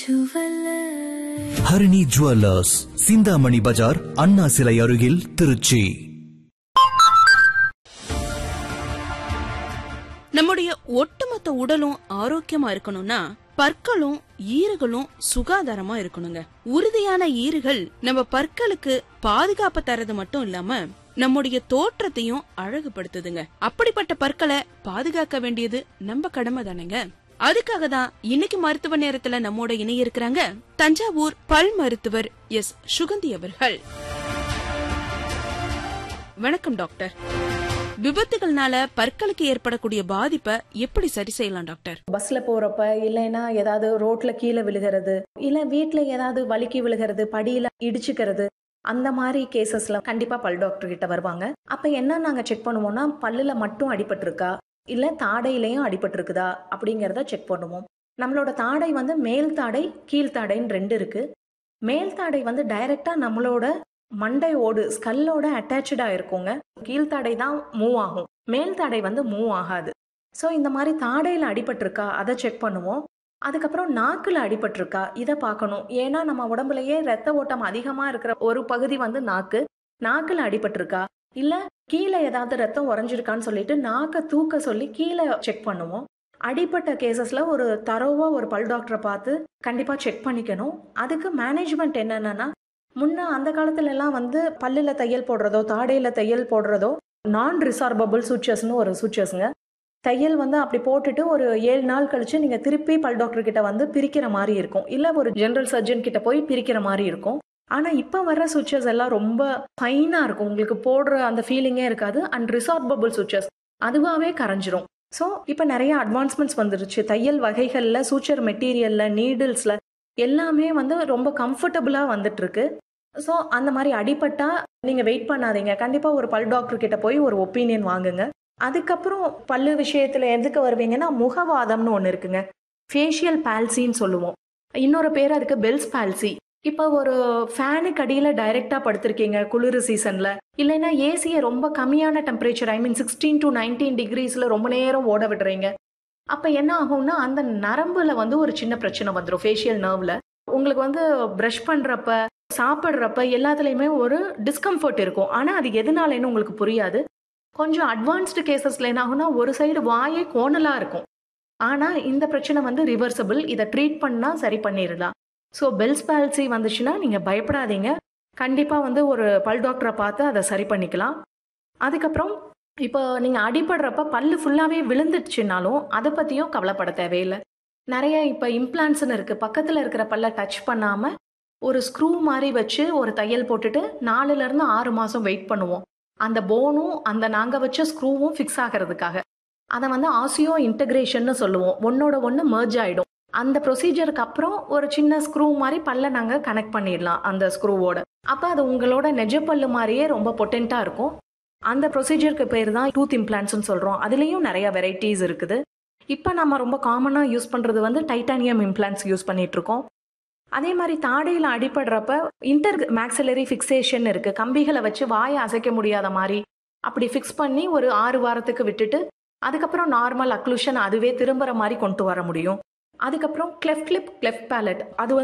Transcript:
Harini jewellers Chintamani பஜார் அண்ணா சிலை அருகில் திருச்சி நம்முடைய ஒட்டுமொத்த உடலும் ஆரோக்கியமா இருக்கணும்னா பற்களும் ஈறுகளும் சுகாதாரமா இருக்கணுங்க உறுதியான ஈறுகள் நம்ம பற்களுக்கு பாதுகாப்பு தரது மட்டும் இல்லாம நம்முடைய தோற்றத்தையும் அழகுபடுத்துதுங்க அப்படிப்பட்ட பற்களை பாதுகாக்க வேண்டியது நம்ம கடமை தானேங்க அதுக்காக தான் இன்னைக்கு மருத்துவ நேரத்துல நம்மோட இணைய இருக்கிறாங்க தஞ்சாவூர் பல் மருத்துவர் எஸ் சுகந்தி அவர்கள் வணக்கம் டாக்டர் விபத்துகள்னால பற்களுக்கு ஏற்படக்கூடிய பாதிப்பை எப்படி சரி செய்யலாம் டாக்டர் பஸ்ல போறப்ப இல்லைன்னா ஏதாவது ரோட்ல கீழே விழுகிறது இல்ல வீட்ல ஏதாவது வலிக்கி விழுகிறது படியில இடிச்சுக்கிறது அந்த மாதிரி கேசஸ்ல கண்டிப்பா பல் டாக்டர் கிட்ட வருவாங்க அப்ப என்ன நாங்க செக் பண்ணுவோம்னா பல்லுல மட்டும் அடிபட்டிருக்கா இல்ல தாடையிலையும் அடிபட்டிருக்குதா அப்படிங்கறத செக் பண்ணுவோம் நம்மளோட தாடை வந்து மேல் தாடை கீழ் தாடைன்னு ரெண்டு இருக்கு மேல் தாடை வந்து டைரக்டா நம்மளோட மண்டையோடு ஸ்கல்லோட அட்டாச்சா இருக்குங்க கீழ்த்தாடை தான் மூவ் ஆகும் மேல் தாடை வந்து மூவ் ஆகாது ஸோ இந்த மாதிரி தாடையில் அடிபட்டிருக்கா அதை செக் பண்ணுவோம் அதுக்கப்புறம் நாக்கில் அடிபட்டிருக்கா இதை பார்க்கணும் ஏன்னா நம்ம உடம்புலயே ரத்த ஓட்டம் அதிகமாக இருக்கிற ஒரு பகுதி வந்து நாக்கு நாக்கில் அடிபட்டிருக்கா இல்லை கீழே ஏதாவது ரத்தம் உறைஞ்சிருக்கான்னு சொல்லிட்டு நாக்கை தூக்க சொல்லி கீழே செக் பண்ணுவோம் அடிப்பட்ட கேசஸில் ஒரு தரோவாக ஒரு பல் டாக்டரை பார்த்து கண்டிப்பாக செக் பண்ணிக்கணும் அதுக்கு மேனேஜ்மெண்ட் என்னென்னா முன்ன அந்த காலத்துல எல்லாம் வந்து பல்லுல தையல் போடுறதோ தாடையில தையல் போடுறதோ நான் ரிசார்பபிள் சூச்சர்ஸ்னு ஒரு சூச்சர்ஸுங்க தையல் வந்து அப்படி போட்டுட்டு ஒரு ஏழு நாள் கழிச்சு நீங்க திருப்பி பல் டாக்டர் கிட்ட வந்து பிரிக்கிற மாதிரி இருக்கும் இல்ல ஒரு ஜெனரல் சர்ஜன் கிட்ட போய் பிரிக்கிற மாதிரி இருக்கும் ஆனா இப்ப வர்ற சுவிச்சஸ் எல்லாம் ரொம்ப ஃபைனா இருக்கும் உங்களுக்கு போடுற அந்த ஃபீலிங்கே இருக்காது அண்ட் ரிசார்பபிள் சுவிச்சஸ் அதுவாகவே கரைஞ்சிரும் ஸோ இப்போ நிறைய அட்வான்ஸ்மெண்ட்ஸ் வந்துருச்சு தையல் வகைகளில் சூச்சர் மெட்டீரியல்ல நீடில்ஸ்ல எல்லாமே வந்து ரொம்ப கம்ஃபர்டபுளாக வந்துட்டு இருக்கு ஸோ அந்த மாதிரி அடிபட்டா நீங்கள் வெயிட் பண்ணாதீங்க கண்டிப்பாக ஒரு பல் டாக்டர் கிட்ட போய் ஒரு ஒப்பீனியன் வாங்குங்க அதுக்கப்புறம் பல்லு விஷயத்தில் எதுக்கு வருவீங்கன்னா முகவாதம்னு ஒன்று இருக்குங்க ஃபேஷியல் பால்சின்னு சொல்லுவோம் இன்னொரு பேர் அதுக்கு பெல்ஸ் பால்சி இப்போ ஒரு ஃபேனுக்கு அடியில் டைரெக்டாக படுத்திருக்கீங்க குளிர் சீசனில் இல்லைன்னா ஏசியை ரொம்ப கம்மியான temperature I mean sixteen to nineteen டிகிரிஸில் ரொம்ப நேரம் ஓட விடுறீங்க அப்போ என்ன ஆகும்னா அந்த நரம்புல வந்து ஒரு சின்ன பிரச்சனை வந்துடும் ஃபேஷியல் நர்வ்ல உங்களுக்கு வந்து ப்ரஷ் பண்ணுறப்ப சாப்பிட்றப்ப எல்லாத்துலேயுமே ஒரு டிஸ்கம்ஃபர்ட் இருக்கும் ஆனால் அது எதனாலன்னு உங்களுக்கு புரியாது கொஞ்சம் அட்வான்ஸ்டு கேசஸில் என்ன ஆகும்னா ஒரு சைடு வாயே கோணலாக இருக்கும் ஆனால் இந்த பிரச்சனை வந்து ரிவர்சபிள் இதை ட்ரீட் பண்ணால் சரி பண்ணிடலாம் ஸோ பெல்ஸ் பால்சி வந்துச்சுன்னா நீங்கள் பயப்படாதீங்க கண்டிப்பாக வந்து ஒரு பல் டாக்டரை பார்த்து அதை சரி பண்ணிக்கலாம் அதுக்கப்புறம் இப்போ நீங்கள் அடிபடுறப்ப பல்லு ஃபுல்லாகவே விழுந்துடுச்சுனாலும் அதை பற்றியும் கவலைப்பட தேவையில்லை நிறைய இப்போ இம்ப்ளான்ட்ஸ்னு இருக்குது பக்கத்தில் இருக்கிற பல்லை டச் பண்ணாமல் ஒரு ஸ்க்ரூ மாதிரி வச்சு ஒரு தையல் போட்டுட்டு நாலுலேருந்து ஆறு மாதம் வெயிட் பண்ணுவோம் அந்த போனும் அந்த நாங்கள் வச்ச ஸ்க்ரூவும் ஃபிக்ஸ் ஆகிறதுக்காக அதை வந்து ஆசியோ இன்டகிரேஷன்னு சொல்லுவோம் ஒன்னோட ஒன்று merge ஆகிடும் அந்த ப்ரொசீஜருக்கு அப்புறம் ஒரு சின்ன ஸ்க்ரூ மாதிரி பல்ல நாங்கள் கனெக்ட் பண்ணிடலாம் அந்த ஸ்க்ரூவோட அப்போ அது உங்களோட நெஜ பல்லு மாதிரியே ரொம்ப பொட்டென்ட்டாக இருக்கும் அந்த ப்ரொசீஜருக்கு பேர் தான் டூத் இம்ப்ளான்ட்ஸ்னு சொல்கிறோம் அதுலேயும் நிறைய வெரைட்டிஸ் இருக்குது இப்போ நம்ம ரொம்ப காமனாக யூஸ் பண்ணுறது வந்து டைட்டானியம் இம்ப்ளான்ட்ஸ் யூஸ் பண்ணிட்டு இருக்கோம் அதே மாதிரி தாடையில் அடிபடுறப்ப இன்டர் மேக்ஸிலரி ஃபிக்சேஷன் இருக்குது கம்பிகளை வச்சு வாயை அசைக்க முடியாத மாதிரி அப்படி ஃபிக்ஸ் பண்ணி ஒரு ஆறு வாரத்துக்கு விட்டுட்டு அதுக்கப்புறம் நார்மல் அக்ளூஷன் அதுவே திரும்புற மாதிரி கொண்டு வர முடியும் அதுக்கப்புறம் கிளெஃப்ட் லிப் கிளெஃப்ட் பேலட் அது வந்து